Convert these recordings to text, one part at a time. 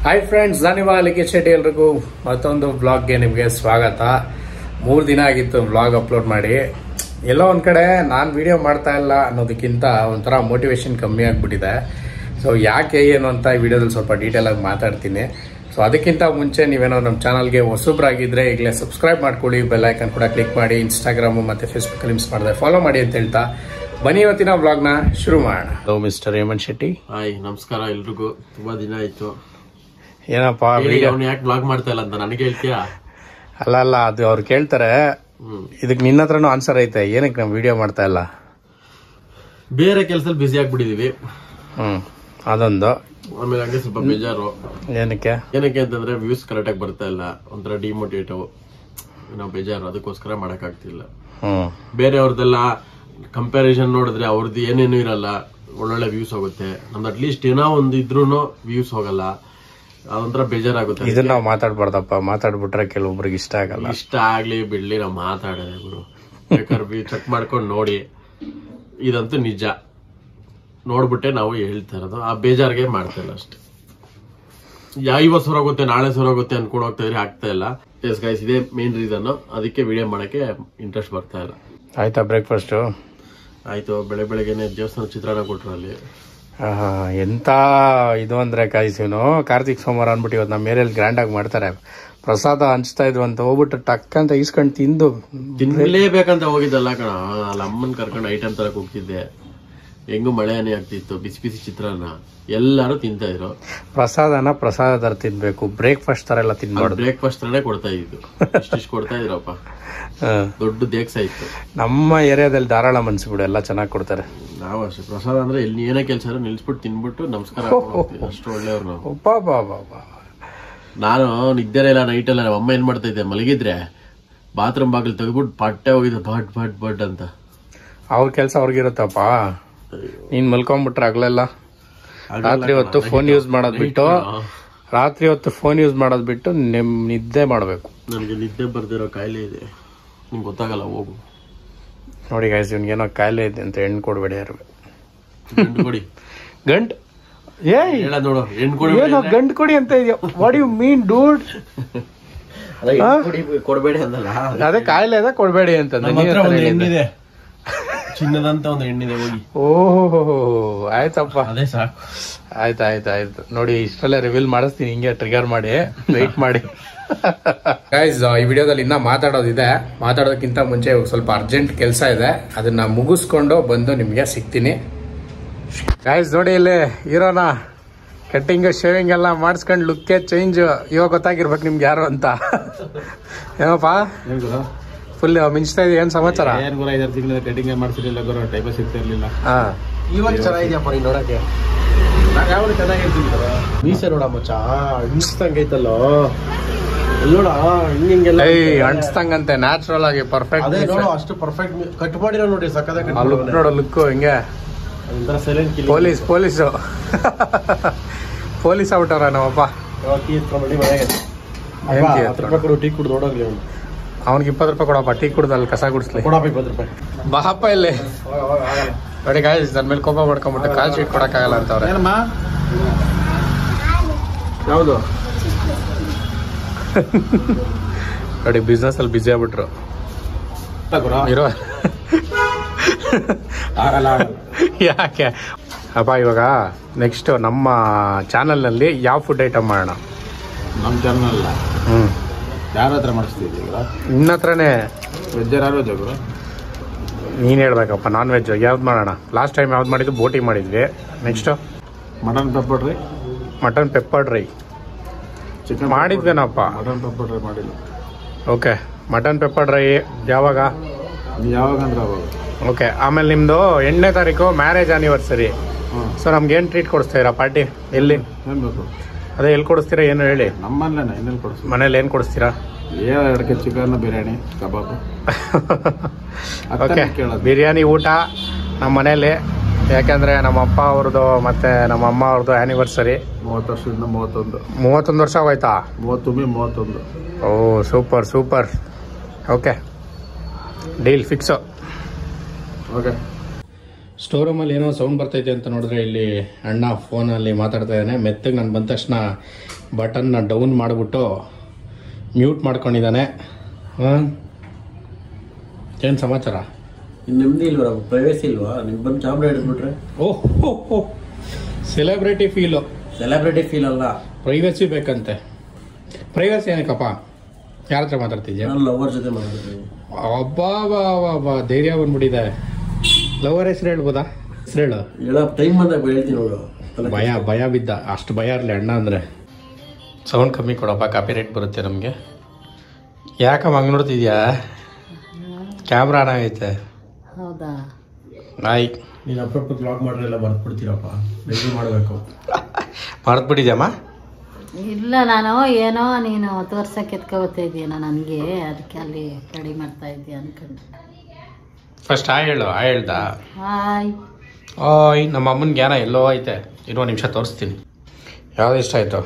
Hi friends ಧನ್ಯವಾ ಲಿಖಿತ್ ಶೆಟ್ಟಿ ಎಲ್ರಿಗೂ ಮತ್ತೊಂದು ಬ್ಲಾಗ್ಗೆ ನಿಮಗೆ ಸ್ವಾಗತ ಮೂರು ದಿನ ಆಗಿತ್ತು ಬ್ಲಾಗ್ ಅಪ್ಲೋಡ್ ಮಾಡಿ ಎಲ್ಲೋ ಒಂದು ಕಡೆ ನಾನು ವಿಡಿಯೋ ಮಾಡ್ತಾ ಇಲ್ಲ ಅನ್ನೋದಕ್ಕಿಂತ ಒಂಥರ ಮೋಟಿವೇಶನ್ ಕಮ್ಮಿ ಆಗಿಬಿಟ್ಟಿದೆ ಸೊ ಯಾಕೆ ಏನು ಅಂತ ಈ ವಿಡಿಯೋದಲ್ಲಿ ಸ್ವಲ್ಪ ಡೀಟೇಲಾಗಿ ಮಾತಾಡ್ತೀನಿ ಸೊ ಅದಕ್ಕಿಂತ ಮುಂಚೆ ನೀವೇನೋ ನಮ್ಮ ಚಾನಲ್ಗೆ ಹೊಸಬ್ರಾಗಿದ್ದರೆ ಈಗಲೇ ಸಬ್ಸ್ಕ್ರೈಬ್ ಮಾಡ್ಕೊಳ್ಳಿ ಬೆಲ್ ಐಕನ್ ಕೂಡ ಕ್ಲಿಕ್ ಮಾಡಿ ಇನ್ಸ್ಟಾಗ್ರಾಮು ಮತ್ತು ಫೇಸ್ಬುಕ್ಕಲ್ಲಿ ಮಿಸ್ ಮಾಡಿದೆ ಫಾಲೋ ಮಾಡಿ ಅಂತ ಹೇಳ್ತಾ ಬನ್ನಿ ಇವತ್ತಿನ ಬ್ಲಾಗ್ನ ಶುರು ಮಾಡೋಣ hello mister Hemanth Shetty hi ನಮಸ್ಕಾರ ಎಲ್ರಿಗೂ ತುಂಬಾ ದಿನ ಆಯ್ತು ಏನಪ್ಪ ಹೇಳಿ ಅವ್ನು ಯಾಕೆ ಬ್ಲಾಗ್ ಮಾಡ್ತಾ ಇಲ್ಲ ಅಂತ ನನಗೆ ಹೇಳ್ತೀಯಾ ಅಲ್ಲ ಅಲ್ಲ ಅದು ಅವ್ರು ಕೇಳ್ತಾರೆ ಹ್ಮ್ ಇದಕ್ಕೆ ನಿನ್ನ ಹತ್ರನೂ ಆನ್ಸರ್ ಐತೆ ಏನಕ್ಕೆ ನಾವು ವಿಡಿಯೋ ಮಾಡ್ತಾ ಇಲ್ಲ ಬೇರೆ ಕೆಲಸದಲ್ಲಿ ಬ್ಯುಸಿ ಆಗ್ಬಿಟ್ಟಿದೀವಿ ಹ್ಮ್ ಅದೊಂದು ಆಮೇಲೆ ಹಂಗೆ ಸ್ವಲ್ಪ ಬೇಜಾರು ಏನಕ್ಕೆ ಏನಕ್ಕೆ ಅಂತಂದ್ರೆ ವ್ಯೂಸ್ ಕರೆಕ್ಟ್ ಆಗಿ ಬರ್ತಾ ಇಲ್ಲ ಒಂಥರ ಡಿಮೋಟಿವೇಟ್ ನಾವು ಬೇಜಾರು ಅದಕ್ಕೋಸ್ಕರ ಮಾಡಕ್ ಆಗ್ತಿಲ್ಲ ಹ್ಮ್ ಬೇರೆಯವ್ರದ್ದೆಲ್ಲ ಕಂಪ್ಯಾರಿಸನ್ ನೋಡಿದ್ರೆ ಅವ್ರದ್ದು ಏನೇನು ಇರಲ್ಲ ಒಳ್ಳೊಳ್ಳೆ ವ್ಯೂಸ್ ಹೋಗುತ್ತೆ ನಮ್ದು ಅಟ್ಲೀಸ್ಟ್ ಏನೋ ಒಂದು ಇದ್ರೂ ವ್ಯೂಸ್ ಹೋಗಲ್ಲ ಅದೊಂಥರ ಬೇಜಾರಾಗುತ್ತೆ ಇದನ್ನ ನಾವು ಮಾತಾಡ್ಬಾರ್ದಪ್ಪ ಮಾತಾಡ್ಬಿಟ್ರೆ ಕೆಲವೊಬ್ರಿಗೆ ಇಷ್ಟ ಆಗಲ್ಲ ಇಷ್ಟ ಆಗ್ಲಿ ಬಿಡ್ಲಿ ನಾವು ಮಾತಾಡೋದೆ ಗುರು ಬೇಕಾದ್ರೆ ಚೆಕ್ ಮಾಡ್ಕೊಂಡು ನೋಡಿ ಇದಂತೂ ನಿಜ ನೋಡ್ಬಿಟ್ಟೆ ನಾವು ಹೇಳ್ತಾ ಇರೋದು ಆ ಬೇಜಾರಿಗೆ ಮಾಡ್ತಾ ಇಲ್ಲ ಅಷ್ಟೇ ಯಾ ಇವತ್ತು ಸರ್ ಹೋಗುತ್ತೆ ನಾಳೆ ಸರ್ ಹೋಗುತ್ತೆ ಅನ್ಕೊಂಡು ಹೋಗ್ತಾ ಇದ್ರೆ ಆಗ್ತಾ ಇಲ್ಲ ಎಸ್ ಗೈಸ್ ಇದೇ ಮೇನ್ ರೀಸನ್ ಅದಕ್ಕೆ ವಿಡಿಯೋ ಮಾಡಕ್ಕೆ ಇಂಟ್ರೆಸ್ಟ್ ಬರ್ತಾ ಇಲ್ಲ ಆಯ್ತಾ ಬ್ರೇಕ್ಫಾಸ್ಟು ಆಯ್ತು ಬೆಳೆ ಬೆಳಗ್ಗೆನೆ ದೇವಸ್ಥಾನ ಚಿತ್ರಾನ್ನ ಕೊಟ್ರು ಅಲ್ಲಿ ಎಂತ ಇದು ಅಂದ್ರೆ ಕಾಯಿಸಿನು ಕಾರ್ತಿಕ್ ಸೋಮವಾರ ಅಂದ್ಬಿಟ್ಟು ಇವತ್ತು ನಮ್ಮ ಮೇರೆಯಲ್ಲಿ ಗ್ರ್ಯಾಂಡ್ ಆಗಿ ಮಾಡ್ತಾರೆ ಪ್ರಸಾದ ಹಂಚ್ತಾ ಇದ್ವು ಅಂತ ಹೋಗ್ಬಿಟ್ಟು ಟಕ್ ಅಂತ ಈಸ್ಕೊಂಡು ತಿಂದು ತಿನ್ಲೇಬೇಕಂತ ಹೋಗಿದ್ದಲ್ಲ ಕಣ ಅಲ್ಲಿ ಅಮ್ಮನ್ ಕರ್ಕೊಂಡು ಐಟಮ್ ತರಕ್ ಹೋಗ್ತಿದ್ದೆ ಹೆಂಗು ಮಳೆನೇ ಆಗ್ತಿತ್ತು ಬಿಸಿ ಬಿಸಿ ಚಿತ್ರಾನ್ನ ಎಲ್ಲಾರು ತಿಂತಾ ಇದ್ರು ಪ್ರಸಾದನ ಪ್ರಸಾದ ತರ ತಿನ್ಬೇಕು ಬ್ರೇಕ್ಫಾಸ್ಟ್ ತರ ಎಲ್ಲ ತಿನ್ಬಾರ್ದು ಬ್ರೇಕ್ಫಾಸ್ಟ್ ತರನೇ ಕೊಡ್ತಾ ಇದ್ದು ಇಷ್ಟಿಷ್ಟು ಕೊಡ್ತಾ ಇದ್ರಪ್ಪ ಹ್ಮ್. ದೊಡ್ಡ ದೇಕ್ಸ ಇತ್ತು ನಮ್ಮ ಏರಿಯಾದಲ್ಲಿ ಧಾರಾಳ ಮನ್ಸಿಬಿಡು ಎಲ್ಲ ಚೆನ್ನಾಗಿ ಕೊಡ್ತಾರೆ ನಾವು ಅಷ್ಟೇ ಪ್ರಸಾದ ಅಂದ್ರೆ ಎಲ್ಲಿ ಏನೇ ಕೆಲಸ ನಿಲ್ಸ್ಬಿಟ್ಟು ತಿನ್ಬಿಟ್ಟು ನಮಸ್ಕಾರ ಹಾಕ್ಕೊಂಡು ಹೋಗ್ತೀವಿ. ಅಷ್ಟು ಒಳ್ಳೆಯವ್ರು ನಾವು ಒಬ್ಬಾ ಬಾ ಬಾ ಬಾ ನಾನು ನಿದ್ದೆ ಇಲ್ಲ ನೈಟ್ ಎಲ್ಲ ನಮ್ಮ ಅಮ್ಮ ಏನ್ ಮಾಡ್ತಾ ಇದ್ದೆ ಮಲಗಿದ್ರೆ ಬಾತ್ರೂಮ್ ಬಾಗಿಲು ತೆಗೆದ್ಬಿಟ್ಟು ಪಟ್ಟೆ ಹೋಗಿದ್ದೆ ಬಟ್ ಬಟ್ ಬಟ್ ಅಂತ ಅವ್ರ ಕೆಲಸ ಅವ್ರಿಗಿರುತ್ತಪ್ಪ ನೀನ್ ಮಲ್ಕೊಂಡ್ಬಿಟ್ರೆ ಆಗ್ಲೆಲ್ಲ ರಾತ್ರಿ ಹೊತ್ತು ಫೋನ್ ಯೂಸ್ ಮಾಡೋದ್ ಬಿಟ್ಟು ರಾತ್ರಿ ಹೊತ್ತು ಫೋನ್ ಯೂಸ್ ಮಾಡೋದ್ ಬಿಟ್ಟು ನಿಮ್ ನಿದ್ದೆ ಮಾಡಬೇಕು ನನಗೆ ನಿದ್ದೆ ಬರ್ದಿರೋ ಕಾಯಿಲೆ ಇದೆ ನಿಮ್ಗೆ ಗೊತ್ತಾಗಲ್ಲ ಹೋಗು ನೋಡಿ ಗಾಯ್ಸ್ ಏನೋ ಕಾಯಿಲೆ ಇದೆ ಅಂತ ಹೆಣ್ಣು ಕೊಡ್ಬೇಡಿ ಯಾರು ಗಂಡು ಕೊಡಿ ಗಂಟ್ ಏಯ್ ಹೇಳ ನೋಡು ಹೆಣ್ಣು ಕೊಡಿ ಏನೋ ಗಂಟ್ ಕೊಡಿ ಅಂತ ಇದೆಯಾ ವಾಟ್ ಯು ಮೀನ್ ಡೂಡ್ ಅದೇ ಹೆಣ್ಣು ಕೊಡಿ ಕೊಡಬೇಡಿ ಅಂದಲ್ಲ ಅದೇ ಕಾಯಿಲೆ ಇದೆ ಕೊಡ್ಬೇಡಿ ಅಂತಂದ್ರೆ ನಮ್ಮ ಹತ್ರ ಒಂದು ಹೆಣ್ಣಿದೆ ಚಿನ್ನದಂತ ಒಂದು ಹೆಣ್ಣಿದೆ ಹೋಗಿ ಓಹೋ ಆಯ್ತಪ್ಪ ಅದೇ ಸಾಕು ಆಯ್ತು ಆಯ್ತು ಆಯ್ತು ನೋಡಿ ಇಷ್ಟೆಲ್ಲ ರಿವೀಲ್ ಮಾಡಿಸ್ತೀನಿ ಹಿಂಗೆ ಟ್ರಿಗರ್ ಮಾಡಿ ವೆಯ್ಟ್ ಮಾಡಿ ಗೈಸ್ ಈ ವಿಡಿಯೋದಲ್ಲಿ ಇನ್ನ ಮಾತಾಡೋದಿದೆ ಮಾತಾಡೋದಕ್ಕಿಂತ ಮುಂಚೆ ಇವಾಗ ಸ್ವಲ್ಪ ಅರ್ಜೆಂಟ್ ಕೆಲಸ ಇದೆ ಅದನ್ನ ಮುಗಿಸ್ಕೊಂಡು ಬಂದು ನಿಮಗೆ ಸಿಗ್ತೀನಿ ಗೈಸ್ ನೋಡಿ ಇಲ್ಲಿ ಇರೋನ ಕಟ್ಟಿಂಗ್ ಶೇವಿಂಗ್ ಎಲ್ಲ ಮಾಡಿಸ್ಕೊಂಡು ಲುಕ್ಕೇ ಚೇಂಜ್ ಇವಾಗ ಗೊತ್ತಾಗಿರ್ಬೇಕು ನಿಮ್ಗೆ ಯಾರು ಅಂತ ಏನಪ್ಪ ಫುಲ್ ಮಿಂಚ್ತಾ ಇದೆ ಏನ್ ಸಮಾಚಾರ ಏನ್ ಗುರ ಐದಾರು ತಿಂಗಳ ಕಟಿಂಗ್ ಮಾಡ್ತಿರ್ಲಿಲ್ಲ ಗುರು ಟೈಪ ಸಿಗ್ತಾ ಇರ್ಲಿಲ್ಲ ಹಾ ಇವಾಗ ಚೆನ್ನಾಗಿದ್ಯಪ್ಪ ನೀನ್ ನೋಡಕ್ಕೆ ನಾನು ಯಾವಾಗ ಚೆನ್ನಾಗಿರ್ತೀನಿ ಮೀಸೆ ನೋಡ ಮಚ್ಚ ಇನ್ಸ್ತಂಗೈತಲ್ಲೋ ನೋಡ ಹಿಂಗ್ ಹಿಂಗೆಲ್ಲ ಏಯ್ ಅಂಟಿಸ್ತಂಗಂತೆ ನ್ಯಾಚುರಲ್ ಆಗಿ ಪರ್ಫೆಕ್ಟ್ ಅದೇ ನೋಡು ಅಷ್ಟು ಪರ್ಫೆಕ್ಟ್ ಕಟ್ ಮಾಡಿರೋ ನೋಡಿ ಸಕ್ಕದಾಗ ಆ ಲುಕ್ ನೋಡೋ ಲುಕ್ ಹಿಂಗೆ ಒಂಥರ silent kill police police police ಆಗ್ಬಿಟ್ಟವ್ರ ನಮ್ಮಪ್ಪ ಟೀ ಎತ್ಕೊಂಡ್ಬಿಡಿ ಮನೆಗೆ ಏನ್ ಟೀ ಹತ್ತು ರೂಪಾಯಿ ಕೊಡು ಟೀ ಕುಡ್ದು ನೋಡೋಗ್ಲಿ ಅವ್ನು ಅವ್ನಿಗೆ ಇಪ್ಪತ್ತು ರೂಪಾಯಿ ಕೊಡಪ್ಪ ಟೀ ಕುಡ್ದು ಅಲ್ಲಿ ಕಸ ಗುಡಿಸ್ಲಿ ಕೊಡಪ್ಪ ಇಪ್ಪತ್ತು ರೂಪಾಯಿ ಬಾಹಪ್ಪ ಇಲ್ಲಿ ನೋಡಿ ಗಾಯ್ಸ್ ನನ್ನ ಮೇಲೆ ಕೋಪ ಮಾಡ್ಕೊಂಬಿಟ್ಟು ಕಾಲ್ ಶೀಟ್ ಕೊಡಕ್ಕಾಗಲ್ಲ ಅಂತವ್ರೆ ಏನಮ್ಮ ಯಾವುದು ನೋಡಿ ಬಿಸ್ನೆಸ್ ಅಲ್ಲಿ ಬಿಸಿ ಆಗ್ಬಿಟ್ರು ಗುರ ಇರೋ ಆಗಲ್ಲ ಆಗಲ್ಲ ಯಾಕೆ ಅಪ್ಪ ಇವಾಗ ನೆಕ್ಸ್ಟ್ ನಮ್ಮ ಚಾನಲ್ನಲ್ಲಿ ಯಾವ ಫುಡ್ ಐಟಮ್ ಮಾಡೋಣ ನಮ್ಮ ಚಾನಲ್ ಅಲ್ಲ ಹ್ಞೂ ಯಾರ ಹತ್ರ ಮಾಡಿಸ್ತಿದ್ವಿ ಗುರ ನಿನ್ನ ಹತ್ರನೇ ವೆಜ್ ಯಾರು ವೆಜ್ ಗುರು ನೀನು ಹೇಳ್ಬೇಕಪ್ಪ ನಾನ್ ವೆಜ್ ಯಾವ್ದು ಮಾಡೋಣ ಲಾಸ್ಟ್ ಟೈಮ್ ಯಾವ್ದು ಮಾಡಿದ್ದು ಬೋಟಿ ಮಾಡಿದ್ವಿ next mutton pepper dry mutton pepper dry chicken ಮಾಡಿದ್ವೇನಪ್ಪ ಮಟನ್ ಪೆಪ್ಪರ್ ಡ್ರೈ ಮಾಡಿಲ್ಲ ಓಕೆ ಮಟನ್ ಪೆಪ್ಪರ್ ಡ್ರೈ ಯಾವಾಗ ನೀವು ಯಾವಾಗ ಅಂದ್ರೆ ಅವಾಗ ಓಕೆ ಆಮೇಲೆ ನಿಮ್ಮದು ಎಂಟನೇ ತಾರೀಕು ಮ್ಯಾರೇಜ್ ಆನಿವರ್ಸರಿ ಹ್ಞೂ ಸೊ ನಮ್ಗೆ ಏನು ಟ್ರೀಟ್ ಕೊಡಿಸ್ತೀರಾ ಪಾರ್ಟಿ ಎಲ್ಲಿ ಏನ್ ಬೇಕು ಅದೇ ಎಲ್ಲಿ ಕೊಡಿಸ್ತೀರಾ ಏನು ಹೇಳಿ ನಮ್ಮಲ್ಲೇನೆ ಇನ್ನೆಲ್ಲಿ ಕೊಡಿಸ್ತೀವಿ ಮನೇಲಿ ಏನು ಕೊಡಿಸ್ತೀರಾ ಏ ಎರಡು K chicken biryani kebab okay ಕೇಳೋದು ಬಿರಿಯಾನಿ ಊಟ ನಮ್ಮ ಮನೇಲಿ ಯಾಕೆಂದರೆ ನಮ್ಮ ಅಪ್ಪ ಅವ್ರದ್ದು ಮತ್ತು ನಮ್ಮ ಅಮ್ಮ ಅವ್ರದ್ದು ಆ್ಯನಿವರ್ಸರಿ ಮೂವತ್ತು ವರ್ಷದಿಂದ ಮೂವತ್ತೊಂದು ಮೂವತ್ತೊಂದು ವರ್ಷ ಹೋಯ್ತಾ ಮೂವತ್ತೊಮ್ಮೆ ಮೂವತ್ತೊಂದು ಓ super super okay deal fix okay store ರೂಮಲ್ಲಿ ಏನೋ ಸೌಂಡ್ ಬರ್ತೈತೆ ಅಂತ ನೋಡಿದ್ರೆ ಇಲ್ಲಿ ಅಣ್ಣ ಫೋನಲ್ಲಿ ಮಾತಾಡ್ತಾ ಇದ್ದಾನೆ ಮೆತ್ತಗೆ ನಾನು ಬಂದ ತಕ್ಷಣ ಬಟನ್ನ ಡೌನ್ ಮಾಡಿಬಿಟ್ಟು ಮ್ಯೂಟ್ ಮಾಡ್ಕೊಂಡಿದ್ದಾನೆ ಹಾಂ ಏನು ಸಮಾಚಾರ ನೆಮ್ಮದಿ ಇಲ್ವಾ ಪ್ರೈವೇಸಿ ಇಲ್ವಾ ನಿಮ್ ಬಂದು ಚಾಮರಾಜ ಹಿಡಿದ್ಬಿಟ್ರೆ ಓಹ್ ಓಹ್ ಸೆಲೆಬ್ರಿಟಿ ಫೀಲು ಸೆಲೆಬ್ರಿಟಿ ಫೀಲ್ ಅಲ್ಲ ಪ್ರೈವಸಿ ಬೇಕಂತೆ ಪ್ರೈವಸಿ ಏನಕ್ಕಪ್ಪ ಯಾರ ಹತ್ರ ಮಾತಾಡ್ತಿದ್ಯಾ ನಾನು ಲವರ್ ಜೊತೆ ಮಾತಾಡ್ತೀನಿ ಅಬ್ಬಾ ಬಾ ಬಾ ಬಾ ಧೈರ್ಯ ಬಂದ್ಬಿಟ್ಟಿದೆ ಲವರ್ ಹೆಸರು ಹೇಳ್ಬೋದಾ ಹೆಸರು ಹೇಳು ಹೇಳ ಟೈಮ್ ಬಂದಾಗ ಹೇಳ್ತೀನಿ ನೋಡು ತಲೆ ಭಯ ಭಯ ಬಿದ್ದ ಅಷ್ಟು ಭಯ ಇರಲಿ ಅಣ್ಣ ಅಂದರೆ ಸೌಂಡ್ ಕಮ್ಮಿ ಕೊಡಪ್ಪ ಕಾಪಿ ರೇಟ್ ಬರುತ್ತೆ ನಮಗೆ ಯಾಕಮ್ಮ ಹಂಗೆ ನೋಡ್ತಿದ್ಯಾ ಕ್ಯಾಮ್ರಾ ಆನ್ ಆಗೈತೆ ಹೌದಾ ಆಯ್ ನೀನು ಅಪ್ರೂಪ ಬ್ಲಾಗ್ ಮಾಡ್ರೆಲ್ಲ ಬರ್ದ್ಬಿಡ್ತೀರಪ್ಪ ರೆಡಿ ಮಾಡಬೇಕು ಮರೆತ್ಬಿಟ್ಟಿದ್ಯಮ್ಮ ಇಲ್ಲ ನಾನು ಏನೋ ನೀನು ತೋರ್ಸಕ್ಕೆ ಎತ್ಕೋತಾ ಇದೀಯನ ನನಗೆ ಅದಕ್ಕೆ ಅಲ್ಲಿ ರೆಡಿ ಮಾಡ್ತಾ ಇದೀಯ ಅನ್ಕೊಂಡೆ ಫಸ್ಟ್ ಹಾಯ್ ಹೇಳು ಹಾಯ್ ಹೇಳ್ದ ಹಾಯ್ ಓಯ್ ನಮ್ಮ ಅಮ್ಮನ ಜ್ಞಾನ ಎಲ್ಲೋ ಐತೆ ಇರೋ ನಿಮಿಷ ತೋರಿಸ್ತೀನಿ ಯಾವ್ದು ಇಷ್ಟ ಆಯಿತು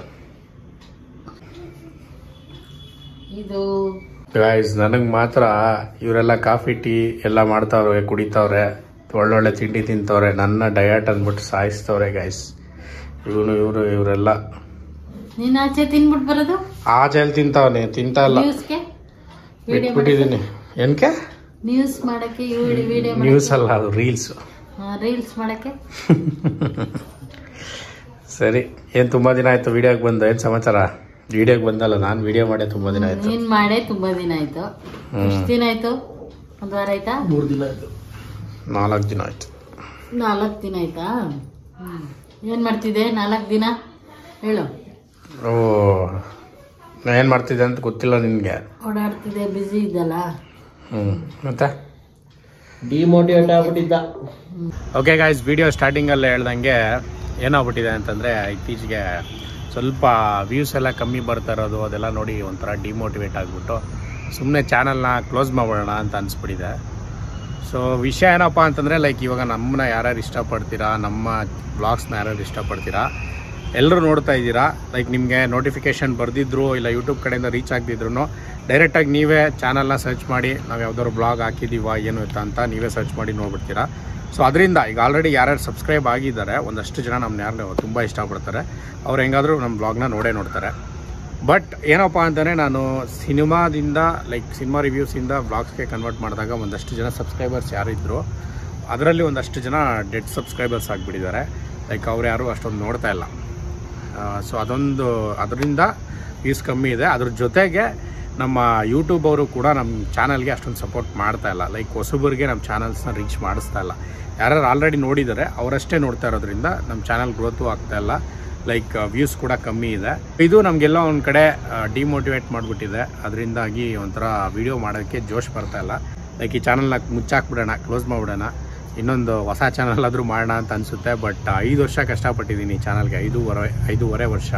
ಇದು ಗಾಯ್ಸ್ ನನಗೆ ಮಾತ್ರ ಇವರೆಲ್ಲ ಕಾಫಿ ಟೀ ಎಲ್ಲ ಮಾಡ್ತಾವ್ರೆ ಕುಡಿತಾವ್ರೆ ಒಳ್ಳೊಳ್ಳೆ ತಿಂಡಿ ತಿಂತವ್ರೆ ನನ್ನ ಡಯಟ್ ಅಂದ್ಬಿಟ್ಟು ಸಾಯಿಸ್ತವ್ರೆ ಗಾಯ್ಸ್ ಇವನು ಇವರು ಇವರೆಲ್ಲ ನೀನು ಆಚೆ ತಿನ್ಬಿಟ್ಟು ಬರೋದು ಆಚೆಲ್ಲಿ ತಿಂತಾವನೆ ತಿಂತಾ ಇಲ್ಲ ನ್ಯೂಸ್ಗೆ ವಿಡಿಯೋ ಬಿಟ್ಬಿಟ್ಟಿದ್ದೀನಿ ಏನಕ್ಕೆ ನ್ಯೂಸ್ ಮಾಡಕ್ಕೆ ವಿಡಿಯೋ ನ್ಯೂಸ್ ಅಲ್ಲ ಅದು ರೀಲ್ಸ್ ರೀಲ್ಸ್ ಮಾಡಕ್ಕೆ ಸರಿ ಏನು ತುಂಬ ದಿನ ಆಯಿತು ವಿಡಿಯೋಗೆ ಬಂದು ಏನು ಸಮಾಚಾರ ವಿಡಿಯೋಗೆ ಬಂದಲ್ಲ ನಾನು ವಿಡಿಯೋ ಮಾಡೇ ತುಂಬ ದಿನ ಆಯಿತು ನೀನ್ ಮಾಡೇ ತುಂಬಾ ದಿನ ಆಯ್ತು ಎಷ್ಟು ದಿನ ಆಯ್ತು ಒಂದ್ ವಾರ ಆಯ್ತಾ ಮೂರು ದಿನ ಆಯ್ತು ನಾಲ್ಕು ದಿನ ಆಯಿತು ನಾಲ್ಕು ದಿನ ಆಯ್ತಾ ಹ್ಮ್ ಏನ್ ಮಾಡ್ತಿದ್ದೆ ನಾಲ್ಕು ದಿನ ಹೇಳು ಓ ಏನು ಮಾಡ್ತಿದ್ದೆ ಅಂತ ಗೊತ್ತಿಲ್ಲ ನಿನಗೆ ಓಡಾಡ್ತಿದ್ದೆ ಬ್ಯುಸಿ ಇದ್ದಲ್ಲ ಹ್ಞೂ ಮತ್ತೆ ಡಿಮೋಟಿವೇಟ್ ಆಗ್ಬಿಟ್ಟಿದ್ದ ಓಕೆ ಗಾಯ್ಸ್ ವಿಡಿಯೋ ಸ್ಟಾರ್ಟಿಂಗಲ್ಲೇ ಹೇಳ್ದಂಗೆ ಏನಾಗ್ಬಿಟ್ಟಿದೆ ಅಂತಂದರೆ ಇತ್ತೀಚೆಗೆ ಸ್ವಲ್ಪ ವ್ಯೂಸ್ ಎಲ್ಲ ಕಮ್ಮಿ ಬರ್ತಾ ಇರೋದು ಅದೆಲ್ಲ ನೋಡಿ ಒಂಥರ ಡಿಮೋಟಿವೇಟ್ ಆಗಿಬಿಟ್ಟು ಸುಮ್ಮನೆ ಚಾನಲ್ನ ಕ್ಲೋಸ್ ಮಾಡೋಣ ಅಂತ ಅನಿಸ್ಬಿಟ್ಟಿದೆ ಸೊ ವಿಷಯ ಏನಪ್ಪ ಅಂತಂದರೆ ಲೈಕ್ ಇವಾಗ ನಮ್ಮನ್ನ ಯಾರ್ಯಾರು ಇಷ್ಟಪಡ್ತೀರಾ ನಮ್ಮ ಬ್ಲಾಗ್ಸ್ನ ಯಾರ್ಯಾರು ಇಷ್ಟಪಡ್ತೀರಾ ಎಲ್ಲರೂ ನೋಡ್ತಾ ಇದ್ದೀರಾ ಲೈಕ್ ನಿಮಗೆ ನೋಟಿಫಿಕೇಷನ್ ಬರ್ದಿದ್ರು ಇಲ್ಲ ಯೂಟ್ಯೂಬ್ ಕಡೆಯಿಂದ ರೀಚ್ ಆಗದಿದ್ರು ಡೈರೆಕ್ಟಾಗಿ ನೀವೇ ಚಾನಲ್ನ ಸರ್ಚ್ ಮಾಡಿ ನಾವು ಯಾವ್ದಾದ್ರು ಬ್ಲಾಗ್ ಹಾಕಿದ್ದೀವಾ ಏನು ಇತ್ತ ಅಂತ ನೀವೇ ಸರ್ಚ್ ಮಾಡಿ ನೋಡ್ಬಿಡ್ತೀರಾ ಸೊ ಅದರಿಂದ ಈಗ ಆಲ್ರೆಡಿ ಯಾರ್ಯಾರು ಸಬ್ಸ್ಕ್ರೈಬ್ ಆಗಿದ್ದಾರೆ ಒಂದಷ್ಟು ಜನ ನಮ್ಮನ್ನ ಯಾರು ತುಂಬ ಇಷ್ಟಪಡ್ತಾರೆ ಅವ್ರು ಹೆಂಗಾದರೂ ನಮ್ಮ ಬ್ಲಾಗ್ನ ನೋಡೇ ನೋಡ್ತಾರೆ ಬಟ್ ಏನಪ್ಪ ಅಂತಂದರೆ ನಾನು ಸಿನಿಮಾದಿಂದ ಲೈಕ್ ಸಿನಿಮಾ ರಿವ್ಯೂಸಿಂದ ಬ್ಲಾಗ್ಸ್ಗೆ ಕನ್ವರ್ಟ್ ಮಾಡಿದಾಗ ಒಂದಷ್ಟು ಜನ ಸಬ್ಸ್ಕ್ರೈಬರ್ಸ್ ಯಾರಿದ್ರು ಅದರಲ್ಲಿ ಒಂದಷ್ಟು ಜನ ಡೆಡ್ ಸಬ್ಸ್ಕ್ರೈಬರ್ಸ್ ಆಗಿಬಿಟ್ಟಿದ್ದಾರೆ ಲೈಕ್ ಅವ್ರು ಯಾರು ಅಷ್ಟೊಂದು ನೋಡ್ತಾ ಇಲ್ಲ ಸೊ ಅದೊಂದು ಅದರಿಂದ ವ್ಯೂಸ್ ಕಮ್ಮಿ ಇದೆ ಅದ್ರ ಜೊತೆಗೆ ನಮ್ಮ ಯೂಟ್ಯೂಬ್ ಅವರು ಕೂಡ ನಮ್ಮ ಚಾನಲ್ಗೆ ಅಷ್ಟೊಂದು ಸಪೋರ್ಟ್ ಮಾಡ್ತಾ ಇಲ್ಲ ಲೈಕ್ ಹೊಸಬರಿಗೆ ನಮ್ಮ ಚಾನಲ್ಸ್ನ ರೀಚ್ ಮಾಡಿಸ್ತಾ ಇಲ್ಲ ಯಾರ್ಯಾರು ಆಲ್ರೆಡಿ ನೋಡಿದ್ದಾರೆ ಅವರಷ್ಟೇ ನೋಡ್ತಾ ಇರೋದ್ರಿಂದ ನಮ್ಮ ಚಾನಲ್ ಗ್ರೋತು ಆಗ್ತಾ ಇಲ್ಲ ಲೈಕ್ ವ್ಯೂಸ್ ಕೂಡ ಕಮ್ಮಿ ಇದೆ ಇದು ನಮಗೆಲ್ಲ ಒಂದು ಕಡೆ ಡಿಮೋಟಿವೇಟ್ ಮಾಡಿಬಿಟ್ಟಿದೆ ಅದರಿಂದಾಗಿ ಒಂಥರ ವಿಡಿಯೋ ಮಾಡೋಕ್ಕೆ ಜೋಶ್ ಬರ್ತಾ ಇಲ್ಲ ಲೈಕ್ ಈ ಚಾನಲ್ನ ಮುಚ್ಚಾಕ್ಬಿಡೋಣ ಕ್ಲೋಸ್ ಮಾಡಿಬಿಡೋಣ ಇನ್ನೊಂದು ಹೊಸ ಚಾನಲ್ ಆದರೂ ಮಾಡೋಣ ಅಂತ ಅನಿಸುತ್ತೆ ಬಟ್ ಐದು ವರ್ಷ ಕಷ್ಟಪಟ್ಟಿದ್ದೀನಿ ಈ ಚಾನಲ್ಗೆ ಐದೂವರೆ ಐದೂವರೆ ವರ್ಷ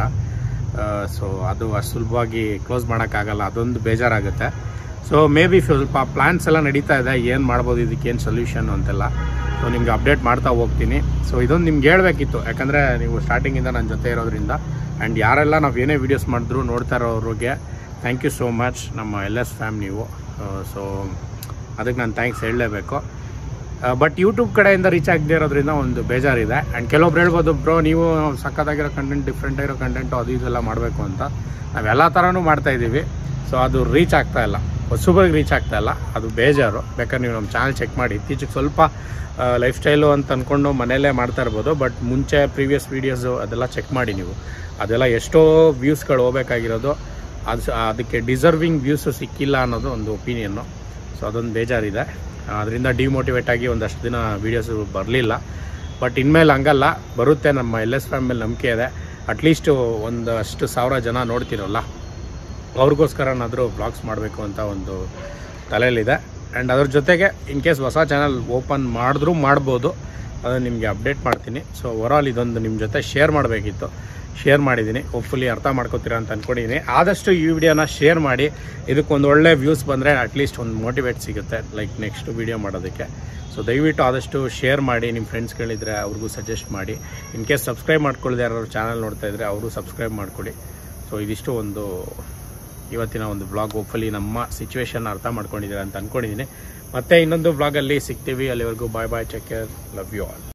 ಸೊ ಅದು ಅಷ್ಟು ಸುಲಭವಾಗಿ ಕ್ಲೋಸ್ ಮಾಡೋಕ್ಕಾಗಲ್ಲ ಅದೊಂದು ಬೇಜಾರಾಗುತ್ತೆ ಸೊ ಮೇ ಬಿ ಸ್ವಲ್ಪ ಪ್ಲ್ಯಾನ್ಸ್ ಎಲ್ಲ ನಡೀತಾ ಇದೆ ಏನು ಮಾಡ್ಬೋದು ಇದಕ್ಕೆ ಏನು ಸೊಲ್ಯೂಷನ್ ಅಂತೆಲ್ಲ ಸೊ ನಿಮ್ಗೆ ಅಪ್ಡೇಟ್ ಮಾಡ್ತಾ ಹೋಗ್ತೀನಿ ಸೊ ಇದೊಂದು ನಿಮ್ಗೆ ಹೇಳಬೇಕಿತ್ತು ಯಾಕಂದರೆ ನೀವು ಸ್ಟಾರ್ಟಿಂಗಿಂದ ನನ್ನ ಜೊತೆ ಇರೋದ್ರಿಂದ ಆ್ಯಂಡ್ ಯಾರೆಲ್ಲ ನಾವು ಏನೇ ವೀಡಿಯೋಸ್ ಮಾಡಿದ್ರು ನೋಡ್ತಾ ಇರೋರಿಗೆ ಥ್ಯಾಂಕ್ ಯು ಸೋ ಮಚ್ ನಮ್ಮ ಎಲ್ ಎಸ್ ಫ್ಯಾಮ್ ನೀವು ಸೊ ಅದಕ್ಕೆ ನಾನು ಥ್ಯಾಂಕ್ಸ್ ಹೇಳಲೇಬೇಕು ಬಟ್ ಯೂಟ್ಯೂಬ್ ಕಡೆಯಿಂದ ರೀಚ್ ಆಗದೆ ಇರೋದ್ರಿಂದ ಒಂದು ಬೇಜಾರಿದೆ ಆ್ಯಂಡ್ ಕೆಲವೊಬ್ರು ಹೇಳ್ಬೋದು ಬ್ರೋ ನೀವು ಸಕ್ಕತ್ತಾಗಿರೋ ಕಂಟೆಂಟ್ ಡಿಫ್ರೆಂಟ್ ಆಗಿರೋ ಕಂಟೆಂಟು ಅದು ಇದೆಲ್ಲ ಮಾಡಬೇಕು ಅಂತ ನಾವೆಲ್ಲ ಥರನೂ ಮಾಡ್ತಾ ಇದ್ದೀವಿ ಸೊ ಅದು ರೀಚ್ ಆಗ್ತಾ ಇಲ್ಲ ಹೊಸಬರಿಗೆ ರೀಚ್ ಆಗ್ತಾ ಇಲ್ಲ ಅದು ಬೇಜಾರು ಬೇಕಾದ್ರೆ ನೀವು ನಮ್ಮ ಚಾನಲ್ ಚೆಕ್ ಮಾಡಿ ಇತ್ತೀಚೆಗೆ ಸ್ವಲ್ಪ ಲೈಫ್ ಸ್ಟೈಲು ಅಂತ ಅಂದ್ಕೊಂಡು ಮನೆಯಲ್ಲೇ ಮಾಡ್ತಾ ಇರ್ಬೋದು ಬಟ್ ಮುಂಚೆ ಪ್ರೀವಿಯಸ್ ವೀಡಿಯೋಸು ಅದೆಲ್ಲ ಚೆಕ್ ಮಾಡಿ ನೀವು ಅದೆಲ್ಲ ಎಷ್ಟೋ ವ್ಯೂಸ್ಗಳು ಹೋಗ್ಬೇಕಾಗಿರೋದು ಅದು ಅದಕ್ಕೆ ಡಿಸರ್ವಿಂಗ್ ವ್ಯೂಸು ಸಿಕ್ಕಿಲ್ಲ ಅನ್ನೋದು ಒಂದು ಒಪಿನಿಯನ್ನು ಸೊ ಅದೊಂದು ಬೇಜಾರಿದೆ ಅದರಿಂದ ಡಿಮೋಟಿವೇಟ್ ಆಗಿ ಒಂದಷ್ಟು ದಿನ ವೀಡಿಯೋಸು ಬರಲಿಲ್ಲ ಬಟ್ ಇನ್ಮೇಲೆ ಹಂಗಲ್ಲ ಬರುತ್ತೆ ನಮ್ಮ ಎಲ್ ಎಸ್ ಫ್ಯಾಮ್ ಮೇಲೆ ನಂಬಿಕೆ ಇದೆ ಅಟ್ಲೀಸ್ಟು ಒಂದಷ್ಟು ಸಾವಿರ ಜನ ನೋಡ್ತಿರೋಲ್ಲ ಅವ್ರಿಗೋಸ್ಕರನಾದರೂ ಬ್ಲಾಗ್ಸ್ ಮಾಡಬೇಕು ಅಂತ ಒಂದು ತಲೆಯಲ್ಲಿದೆ ಆ್ಯಂಡ್ ಅದ್ರ ಜೊತೆಗೆ ಇನ್ ಕೇಸ್ ಹೊಸ ಚಾನಲ್ ಓಪನ್ ಮಾಡಿದ್ರೂ ಮಾಡ್ಬೋದು ಅದನ್ನು ನಿಮಗೆ ಅಪ್ಡೇಟ್ ಮಾಡ್ತೀನಿ ಸೊ ಓವರಾಲ್ ಇದೊಂದು ನಿಮ್ಮ ಜೊತೆ ಶೇರ್ ಮಾಡಬೇಕಿತ್ತು ಶೇರ್ ಮಾಡಿದ್ದೀನಿ ಹೋಪ್ಫುಲಿ ಅರ್ಥ ಮಾಡ್ಕೋತೀರಾ ಅಂತ ಅಂದ್ಕೊಂಡಿದ್ದೀನಿ ಆದಷ್ಟು ಈ ವಿಡಿಯೋನ ಶೇರ್ ಮಾಡಿ ಇದಕ್ಕೊಂದು ಒಳ್ಳೆ ವ್ಯೂಸ್ ಬಂದರೆ ಅಟ್ಲೀಸ್ಟ್ ಒಂದು ಮೋಟಿವೇಟ್ ಸಿಗುತ್ತೆ ಲೈಕ್ ನೆಕ್ಸ್ಟ್ ವಿಡಿಯೋ ಮಾಡೋದಕ್ಕೆ ಸೊ ದಯವಿಟ್ಟು ಆದಷ್ಟು ಶೇರ್ ಮಾಡಿ ನಿಮ್ಮ ಫ್ರೆಂಡ್ಸ್ಗಳಿದ್ರೆ ಅವ್ರಿಗೂ ಸಜೆಸ್ಟ್ ಮಾಡಿ ಇನ್ ಕೇಸ್ ಸಬ್ಸ್ಕ್ರೈಬ್ ಮಾಡ್ಕೊಳ್ಳದೆ ಯಾರು ಚಾನಲ್ ನೋಡ್ತಾ ಇದ್ದರೆ ಅವರು ಸಬ್ಸ್ಕ್ರೈಬ್ ಮಾಡ್ಕೊಳ್ಳಿ ಸೊ ಇದಿಷ್ಟು ಒಂದು ಇವತ್ತಿನ ಒಂದು ಬ್ಲಾಗ್ ಹೋಪ್ಫುಲಿ ನಮ್ಮ ಸಿಚುವೇಶನ್ ಅರ್ಥ ಮಾಡ್ಕೊಂಡಿದ್ದೀರಾ ಅಂತ ಅಂದ್ಕೊಂಡಿದ್ದೀನಿ ಮತ್ತೆ ಇನ್ನೊಂದು ಬ್ಲಾಗಲ್ಲಿ ಸಿಗ್ತೀವಿ ಅಲ್ಲಿವರೆಗೂ bye bye take care love you all